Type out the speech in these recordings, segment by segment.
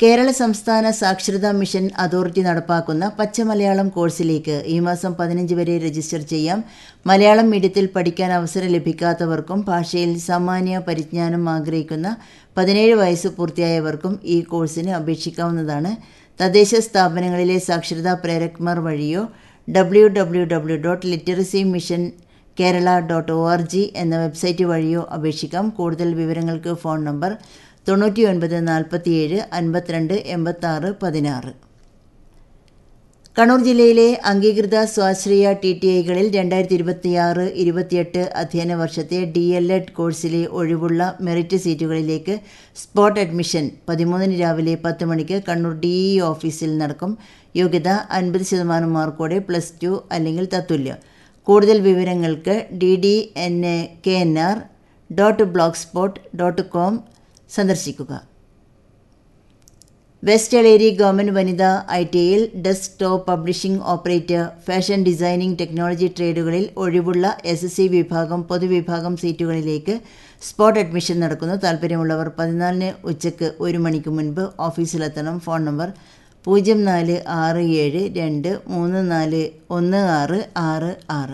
കേരള സംസ്ഥാന സാക്ഷരതാ mission authority നടപ്പാക്കുന്ന പച്ചമലയാളം കോഴ്സിലേക്ക് ഈ മാസം പതിനഞ്ച് വരെ രജിസ്റ്റർ ചെയ്യാം മലയാളം മീഡിയത്തിൽ പഠിക്കാൻ അവസരം ലഭിക്കാത്തവർക്കും ഭാഷയിൽ സാമാന്യ പരിജ്ഞാനം ആഗ്രഹിക്കുന്ന പതിനേഴ് വയസ്സ് പൂർത്തിയായവർക്കും ഈ കോഴ്സിന് അപേക്ഷിക്കാവുന്നതാണ് തദ്ദേശ സ്ഥാപനങ്ങളിലെ സാക്ഷരതാ പ്രേരക്മാർ വഴിയോ W W W dot literacy mission Kerala dot O R G എന്ന വെബ്സൈറ്റ് വഴിയോ അപേക്ഷിക്കാം കൂടുതൽ വിവരങ്ങൾക്ക് ഫോൺ നമ്പർ തൊണ്ണൂറ്റി ഒൻപത് നാൽപ്പത്തിയേഴ് അൻപത്തിരണ്ട് എൺപത്താറ് പതിനാറ് കണ്ണൂർ ജില്ലയിലെ അംഗീകൃത സ്വാശ്രയ ടി ടി ഐകളിൽ രണ്ടായിരത്തി ഇരുപത്തിയാറ് ഇരുപത്തിയെട്ട് അധ്യയന വർഷത്തെ ഡി എൽ എഡ് കോഴ്സിലെ ഒഴിവുള്ള മെറിറ്റ് സീറ്റുകളിലേക്ക് സ്പോട്ട് അഡ്മിഷൻ പതിമൂന്നിന് രാവിലെ പത്ത് മണിക്ക് കണ്ണൂർ ഡി ഇ ഓഫീസിൽ നടക്കും യോഗ്യത അൻപത് ശതമാനം മാർക്കോടെ പ്ലസ് ടു അല്ലെങ്കിൽ തത്തുല്യം കൂടുതൽ വിവരങ്ങൾക്ക് D D N A K N R dot blogspot dot com സന്ദർശിക്കുക വെസ്റ്റ് എളേരി ഗവൺമെൻറ് വനിതാ ഐ ടി ഐയിൽ desktop publishing operator fashion designing technology ട്രേഡുകളിൽ ഒഴിവുള്ള എസ് എസ് സി വിഭാഗം പൊതുവിഭാഗം സീറ്റുകളിലേക്ക് സ്പോട്ട് അഡ്മിഷൻ നടക്കുന്നു താല്പര്യമുള്ളവർ പതിനാലിന് ഉച്ചയ്ക്ക് ഒരു മണിക്ക് മുൻപ് ഓഫീസിലെത്തണം ഫോൺ നമ്പർ പൂജ്യം നാല് ആറ് ഏഴ് രണ്ട് മൂന്ന് നാല് ഒന്ന് ആറ് ആറ് ആറ്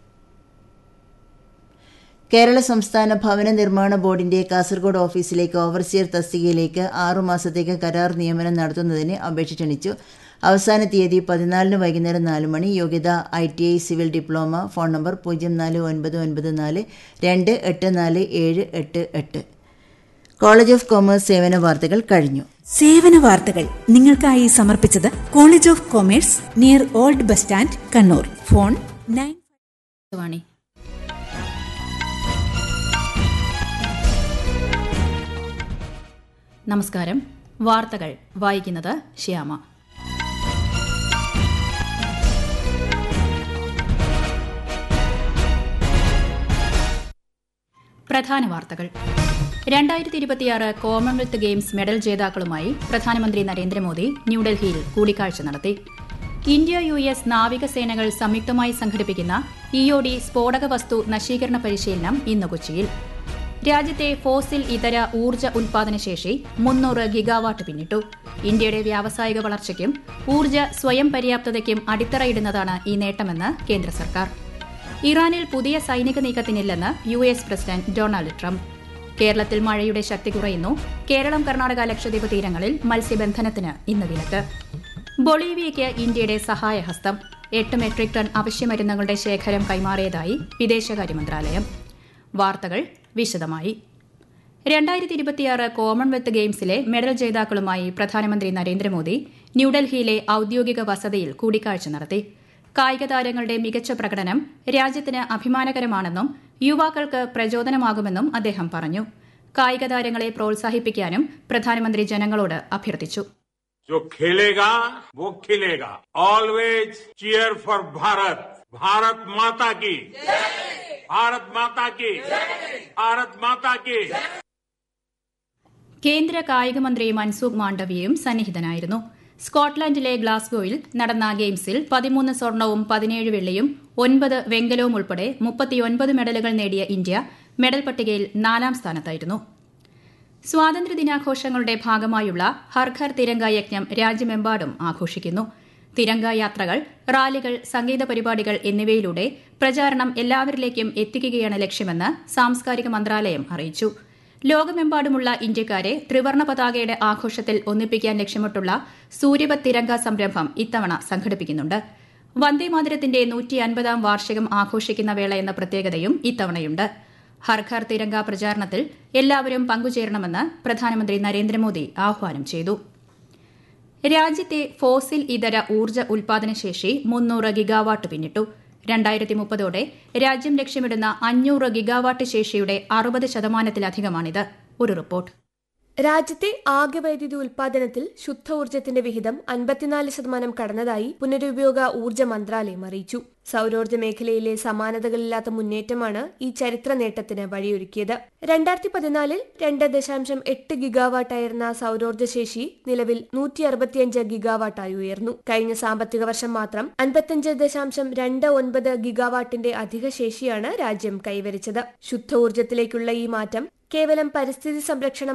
കേരള സംസ്ഥാന ഭവന നിർമ്മാണ ബോർഡിന്റെ കാസർഗോഡ് ഓഫീസിലേക്ക് ഓവർസിയർ തസ്തികയിലേക്ക് ആറുമാസത്തേക്ക് കരാർ നിയമനം നടത്തുന്നതിന് അപേക്ഷ ക്ഷണിച്ചു അവസാന തീയതി പതിനാലിന് വൈകുന്നേരം നാല് മണി യോഗ്യത I T I civil diploma phone number പൂജ്യം നാല് ഒൻപത് ഒൻപത് നാല് രണ്ട് എട്ട് നാല് ഏഴ് എട്ട് എട്ട് കോളേജ് ഓഫ് കോമേഴ്സ് സേവന വാർത്തകൾ കഴിഞ്ഞു സേവന വാർത്തകൾ നിങ്ങൾക്കായി സമർപ്പിച്ചത് college of commerce near old bus stand Kannur phone nine വാണി നമസ്കാരം വാർത്തകൾ വായിക്കുന്നത് ശ്യാമ പ്രധാന വാർത്തകൾ രണ്ടായിരത്തി ഇരുപത്തിയാറ് കോമൺവെൽത്ത് ഗെയിംസ് മെഡൽ ജേതാക്കളുമായി പ്രധാനമന്ത്രി നരേന്ദ്രമോദി ന്യൂഡൽഹിയിൽ കൂടിക്കാഴ്ച നടത്തി ഇന്ത്യ യു എസ് നാവികസേനകൾ സംയുക്തമായി സംഘടിപ്പിക്കുന്ന ഇഒഡി സ്ഫോടക വസ്തു നശീകരണ പരിശീലനം ഇന്ന് കൊച്ചിയിൽ രാജ്യത്തെ ഫോസിൽ ഇതര ഊർജ്ജ ഉൽപാദനശേഷി മുന്നൂറ് ഗിഗാവാട്ട് പിന്നിട്ടു ഇന്ത്യയുടെ വ്യാവസായിക വളർച്ചയ്ക്കും ഊർജ്ജ സ്വയം പര്യാപ്തതയ്ക്കും അടിത്തറയിടുന്നതാണ് ഈ നേട്ടമെന്ന് കേന്ദ്ര സർക്കാർ ഇറാനിൽ പുതിയ സൈനിക നീക്കത്തിനില്ലെന്ന് U S president Donald Trump കേരളത്തിൽ മഴയുടെ ശക്തി കുറയുന്നു കേരളം കർണാടക ലക്ഷദ്വീപ് തീരങ്ങളിൽ മത്സ്യബന്ധനത്തിന് ഇന്ന് വിലക്ക് ബൊളീവിയയ്ക്ക് ഇന്ത്യയുടെ സഹായഹസ്തം എട്ട് മെട്രിക് ടൺ അവശ്യമരുന്നുകളുടെ ശേഖരം കൈമാറിയതായി വിദേശകാര്യ മന്ത്രാലയം വാർത്തകൾ വിശദമായി രണ്ടായിരത്തി ഇരുപത്തിയാറ് കോമൺവെൽത്ത് ഗെയിംസിലെ മെഡൽ ജേതാക്കളുമായി പ്രധാനമന്ത്രി നരേന്ദ്രമോദി ന്യൂഡൽഹിയിലെ ഔദ്യോഗിക വസതിയിൽ കൂടിക്കാഴ്ച നടത്തി കായിക താരങ്ങളുടെ മികച്ച പ്രകടനം രാജ്യത്തിന് അഭിമാനകരമാണെന്നും യുവാക്കൾക്ക് പ്രചോദനമാകുമെന്നും അദ്ദേഹം പറഞ്ഞു കായിക താരങ്ങളെ പ്രോത്സാഹിപ്പിക്കാനും പ്രധാനമന്ത്രി ജനങ്ങളോട് അഭ്യർത്ഥിച്ചു जो खेलेगा वो खिलेगा always cheer for Bharat Bharat Mata की भारत माता की भारत माता की കേന്ദ്ര കായിക മന്ത്രി മൻസൂഖ് മാണ്ഡവ്യയും സന്നിഹിതനായിരുന്നു സ്കോട്ട്ലൻഡിലെ ഗ്ലാസ്ഗോയിൽ നടന്ന ഗെയിംസിൽ പതിമൂന്ന് സ്വർണവും പതിനേഴ് വെള്ളിയും ഒൻപത് വെങ്കലവും ഉൾപ്പെടെ മുപ്പത്തിയൊൻപത് മെഡലുകൾ നേടിയ ഇന്ത്യ മെഡൽ പട്ടികയിൽ നാലാം സ്ഥാനത്തായിരുന്നു സ്വാതന്ത്ര്യദിനാഘോഷങ്ങളുടെ ഭാഗമായുള്ള ഹർ ഘർ തിരങ്ക യജ്ഞം രാജ്യമെമ്പാടും ആഘോഷിക്കുന്നു തിരങ്ക യാത്രകൾ റാലികൾ സംഗീത പരിപാടികൾ എന്നിവയിലൂടെ പ്രചാരണം എല്ലാവരിലേക്കും എത്തിക്കുകയാണ് ലക്ഷ്യമെന്ന് സാംസ്കാരിക മന്ത്രാലയം അറിയിച്ചു ലോകമെമ്പാടുമുള്ള ഇന്ത്യക്കാരെ ത്രിവർണ പതാകയുടെ ആഘോഷത്തിൽ ഒന്നിപ്പിക്കാൻ ലക്ഷ്യമിട്ടുള്ള സൂര്യപത് തിരങ്ക സംരംഭം ഇത്തവണ സംഘടിപ്പിക്കുന്നുണ്ട് വന്ദേമാതരത്തിന്റെ നൂറ്റി അൻപതാം വാർഷികം ആഘോഷിക്കുന്ന വേള എന്ന പ്രത്യേകതയും ഇത്തവണയുണ്ട് ഹർ ഘർ തിരങ്ക പ്രചാരണത്തിൽ എല്ലാവരും പങ്കുചേരണമെന്ന് പ്രധാനമന്ത്രി നരേന്ദ്രമോദി ആഹ്വാനം ചെയ്തു രാജ്യത്തെ ഫോസിൽ ഇതര ഊർജ്ജ ഉൽപാദനശേഷി മുന്നൂറ് ഗിഗാവാട്ട് പിന്നിട്ടു രണ്ടായിരത്തി മുപ്പതോടെ രാജ്യം ലക്ഷ്യമിടുന്ന അഞ്ഞൂറ് ഗിഗാവാട്ട് ശേഷിയുടെ അറുപത് ശതമാനത്തിലധികമാണിത് ഒരു റിപ്പോർട്ട് രാജ്യത്തെ ആകെ വൈദ്യുതി ഉൽപാദനത്തിൽ ശുദ്ധ ഊർജ്ജത്തിന്റെ വിഹിതം അൻപത്തിനാല് ശതമാനം കടന്നതായി പുനരുപയോഗ ഊർജ്ജ മന്ത്രാലയം അറിയിച്ചു സൌരോർജ്ജ മേഖലയിലെ സമാനതകളില്ലാത്ത മുന്നേറ്റമാണ് ഈ ചരിത്ര നേട്ടത്തിന് വഴിയൊരുക്കിയത് രണ്ടായിരത്തി പതിനാലിൽ രണ്ട് ദശാംശം എട്ട് ഗിഗാവാട്ടായിരുന്ന സൌരോർജ്ജ ശേഷി നിലവിൽ നൂറ്റി അറുപത്തിയഞ്ച് ഗിഗാവാട്ടായി ഉയർന്നു കഴിഞ്ഞ സാമ്പത്തിക വർഷം മാത്രം അൻപത്തിയഞ്ച് ദശാംശം രണ്ട് ഒൻപത് ഗിഗാവാട്ടിന്റെ അധിക ശേഷിയാണ് രാജ്യം കൈവരിച്ചത് ശുദ്ധ ഊർജ്ജത്തിലേക്കുള്ള ഈ മാറ്റം കേവലം പരിസ്ഥിതി സംരക്ഷണം